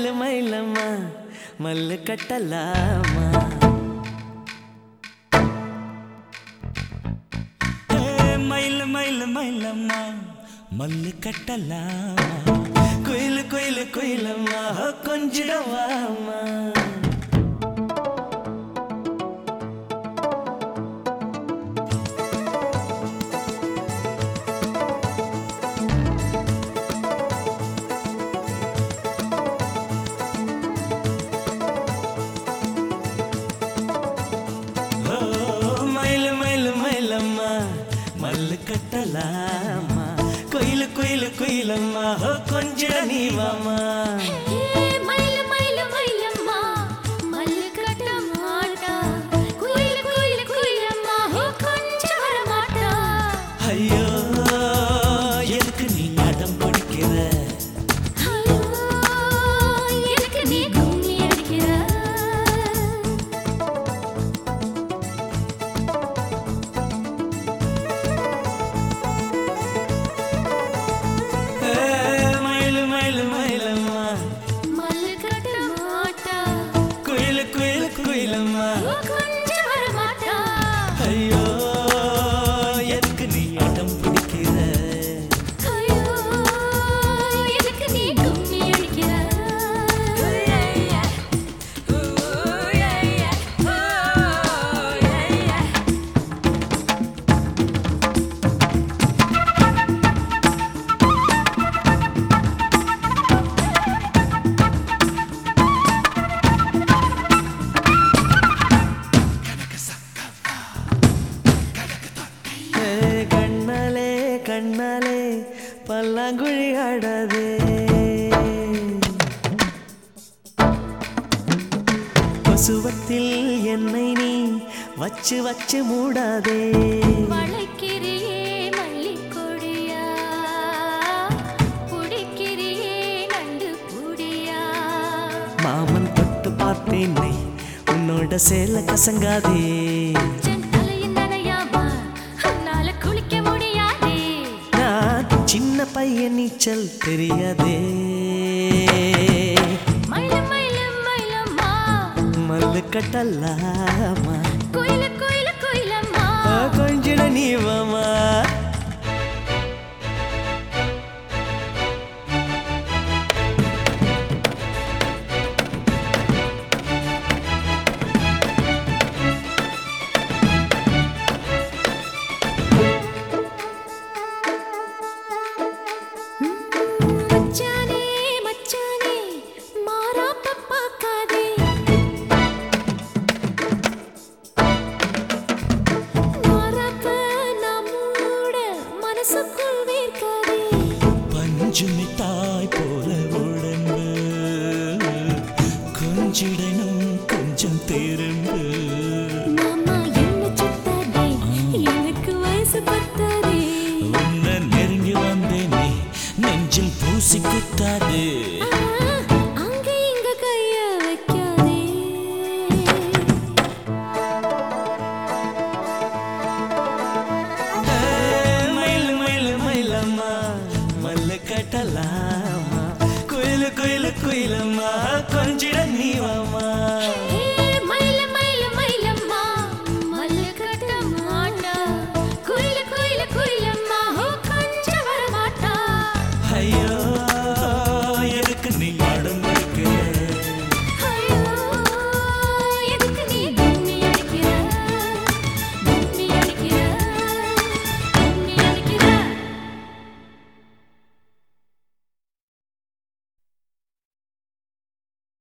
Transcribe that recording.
மைல மைலம்மா மல்லு கட்டலாமா ஏ, மயில மயில மயிலம்மா மல்லு கட்டலாமா குயிலு குயிலு குயிலம்மா கொஞ்சிடவாமா ஓ, மயிலு மயிலு மயிலம்மா மல்லு கட்டலாமா குயிலு குயிலு குயிலம்மா ஓ, கொஞ்சிட நீ வாமா மயில மயில மயிலம்மா மல்லு கட்ட மாட்டா குயில் குயில் குயிலம்மா கொஞ்சம் வர மாட்டா ஐயோ எதுக்கு நீ அடம் பிடிக்கிற ஐயோ, எனக்கு நீ கும்மி அடிக்கிற ஏ, மயிலு மயிலு மயிலம்மா மல்லு கட்ட மாட்டா குயிலு குயிலு குயிலம்மா கொஞ்சம் வர மாட்டா ஐயோ எதுக்கு நீ அடம் பிடிக்கிற ஐயோ, எனக்கு நீ கும்மி அடிக்கிற ஏ, கண்ணாலே கண்ணாலே பல்லாங்குழி ஆடாதே பசுவத்தில் என்னை நீ வச்சு வச்சு மூடாதே வளைக்கிறியே மல்லிக்கொடியா புடிக்கிறியே நண்டு புடியா மாமன் தொட்டு பார்த்தேன்னை உன்னோட சேல கசங்காதே சென் தலையின் நனையாம உன்னால குளிக்க முடியாதே நான் சின்ன பையன் நீச்சல் தெரியாதே மயில மயில மயிலம்மா மல்லு கட்டலாமா குயில குயில குயிலம்மா கொஞ்சிட நீ வாமா